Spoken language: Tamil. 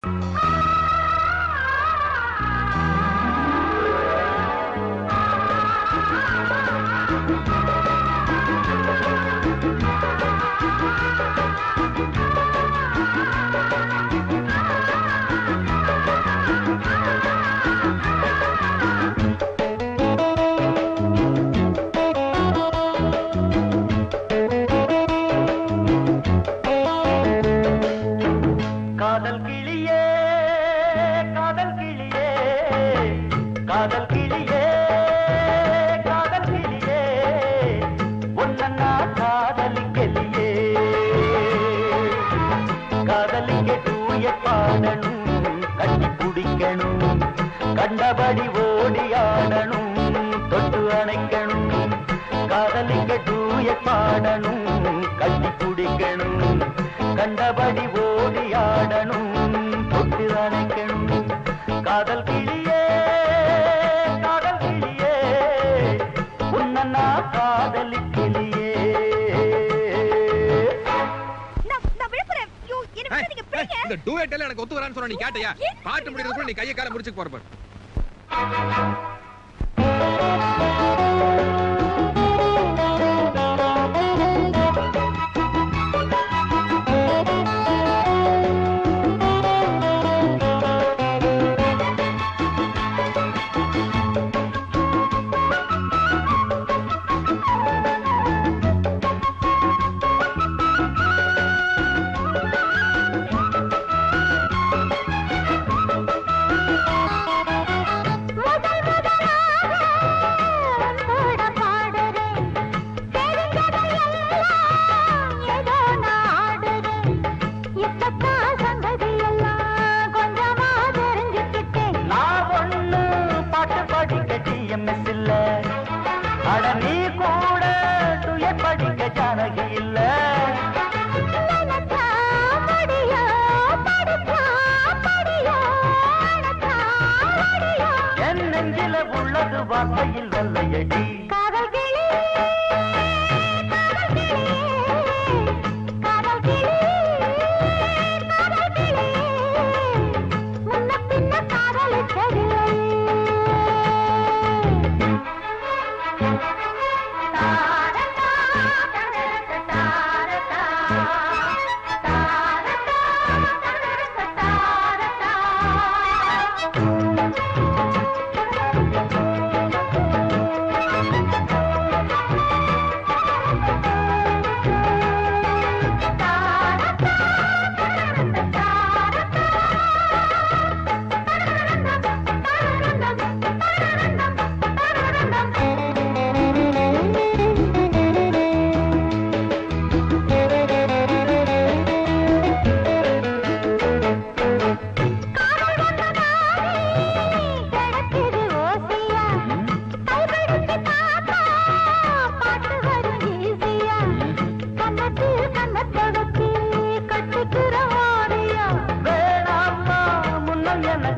காதல் கிளியே காதல் கிளியே காதல் கிளியே காதல் கிளியே ஒன்னா காதலிக்கலியே காதலிக்க தூய பாடணும் கட்டி பிடிக்கணும் கண்டபடி ஓடி ஆடணும் தொட்டு அணைக்கணும் காதலிக்க தூய பாடணும் கட்டி பிடிக்கணும் கண்டபடி ஓடி ஆடணும் தொட்டு அணைக்கணும் காதல் கிளியே காதல் கிளியே உன்ன காதலிக்கிளியே நான் நான் விழுப்புறேன் ஐயோ என்ன ஏய், விட்டு நீங்க ஏய், பிடிங்க இந்த டூயட் எல்லாம் எனக்கு ஒத்து வரான்னு சொன்னா நீ கேட்டியா என்ன பாட்டு முடிக்கிறது கூட நீ கையை கால முடிச்சுக்கு போற பாரு முதல் முதலாக உன்னோட பாடுறேன் தெரிஞ்சதையெல்லாம் ஏதோ நான் ஆடுறேன் இப்பத்தான் சங்கதி எல்லாம் கொஞ்சமா தெரிஞ்சுக்கிட்டேன் நான் ஒண்ணு பாட்டு படிக்க டிஎம்எஸ் இல்ல அட நீ கூட துய படிக்க ஜானகி இல்ல நினைச்சா முடியும் படிச்சா படியும் அணைச்சா முடியும் என் நெஞ்சில உள்ளது வார்த்தையில் வல்லையடி காதல் கிளி காதல் கிளி காதல் கிளி காதல் கிளி முன்ன பின்ன காதலிச்சதில்லை தாரதா தரத தாரதா தாரதா தரத தாரதா கிடக்குது ஓசியா கைபிடிச்சு பார்த்தா பாட்டு வரும் ஈஸியா கண்ணத்து கண்ணத்தை வச்சு கட்டிக்கிற ஓடியா வேணாம்மா முன்னம் என்ன